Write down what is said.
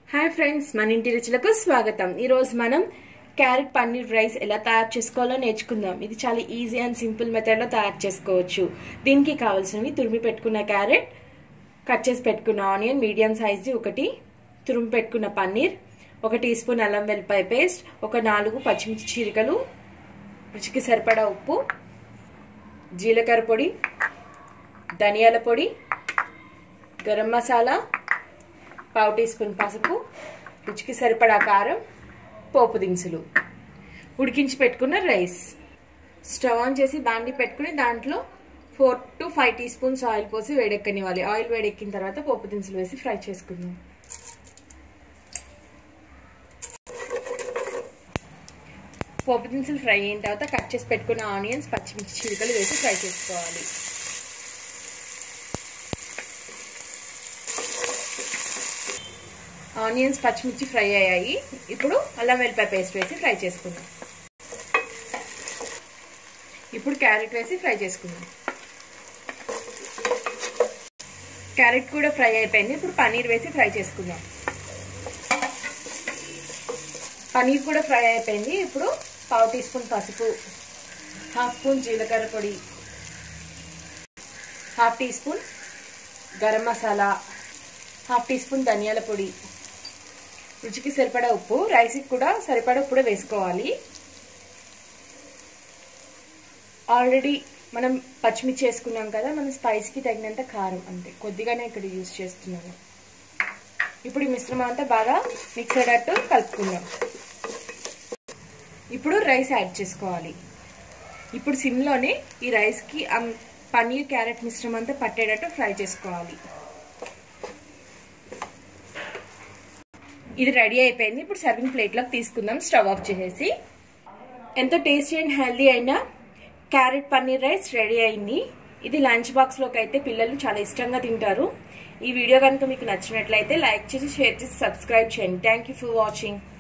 hi friends మన ఇంటి రుచులకు స్వాగతం ఈరోజు మనం క్యారెట్ పన్నీర్ రైస్ ఎలా తయారు చేసుకోవాలో నేర్చుకుందాం ఇది చాలా ఈజీ అండ్ సింపుల్ మెథడ్లో తయారు చేసుకోవచ్చు దీనికి కావాల్సినవి తురిమి పెట్టుకున్న క్యారెట్ కట్ చేసి పెట్టుకున్న ఆనియన్ మీడియం సైజ్ది ఒకటి తురిమి పెట్టుకున్న పన్నీర్ ఒక టీ స్పూన్ అల్లం వెల్లిపాయ పేస్ట్ ఒక నాలుగు పచ్చిమిర్చి చీరికలు రుచికి సరిపడా ఉప్పు జీలకర్ర పొడి ధనియాల పొడి గరం మసాలా పావు టీ స్పూన్ పసుపు రుచికి సరిపడా కారం పోపు దినుసులు ఉడికించి పెట్టుకున్న రైస్ స్టవ్ ఆన్ చేసి బాండి పెట్టుకుని దాంట్లో four to five teaspoons oil పోసి వేడెక్కనివ్వాలి ఆయిల్ వేడెక్కిన తర్వాత పోపు దినుసులు వేసి ఫ్రై చేసుకుందాం పోపు దినుసులు ఫ్రై అయిన తర్వాత కట్ చేసి పెట్టుకున్న ఆనియన్స్ పచ్చిమిర్చి చిలుకలు వేసి ఫ్రై చేసుకోవాలి ఆనియన్స్ పచ్చిమిర్చి ఫ్రై అయ్యాయి ఇప్పుడు అల్లం వెల్లిపాయ పేస్ట్ వేసి ఫ్రై చేసుకుందాం ఇప్పుడు క్యారెట్ వేసి ఫ్రై చేసుకుందాం క్యారెట్ కూడా ఫ్రై అయిపోయింది ఇప్పుడు పన్నీర్ వేసి ఫ్రై చేసుకుందాం పన్నీర్ కూడా ఫ్రై అయిపోయింది ఇప్పుడు పావు టీ స్పూన్ పసుపు హాఫ్ స్పూన్ జీలకర్ర పొడి half teaspoon garam masala half teaspoon ధనియాల పొడి రుచికి సరిపడా ఉప్పు రైస్కి కూడా సరిపడా ఉప్పు వేసుకోవాలి ఆల్రెడీ మనం పచ్చిమిర్చి వేసుకున్నాం కదా మనం స్పైస్కి తగినంత కారం అంతే కొద్దిగానే ఇక్కడ యూజ్ చేస్తున్నాను ఇప్పుడు ఈ మిశ్రమం అంతా బాగా మిక్స్ అయ్యేటట్టు కలుపుకుందాం ఇప్పుడు రైస్ యాడ్ చేసుకోవాలి ఇప్పుడు సిమ్లోనే ఈ రైస్కి పన్నీర్ క్యారెట్ మిశ్రమం అంతా పట్టేటట్టు ఫ్రై చేసుకోవాలి ఇది రెడీ అయిపోయింది ఇప్పుడు సర్వింగ్ ప్లేట్లోకి తీసుకుందాం స్టవ్ ఆఫ్ చేసేసి ఎంతో టేస్టీ అండ్ హెల్దీ అయిన క్యారెట్ పన్నీర్ రైస్ రెడీ అయింది ఇది లంచ్ బాక్స్లోకి అయితే పిల్లలు చాలా ఇష్టంగా తింటారు ఈ వీడియో కనుక మీకు నచ్చినట్లయితే లైక్ చేసి షేర్ చేసి సబ్స్క్రైబ్ చేయండి థ్యాంక్ ఫర్ వాచింగ్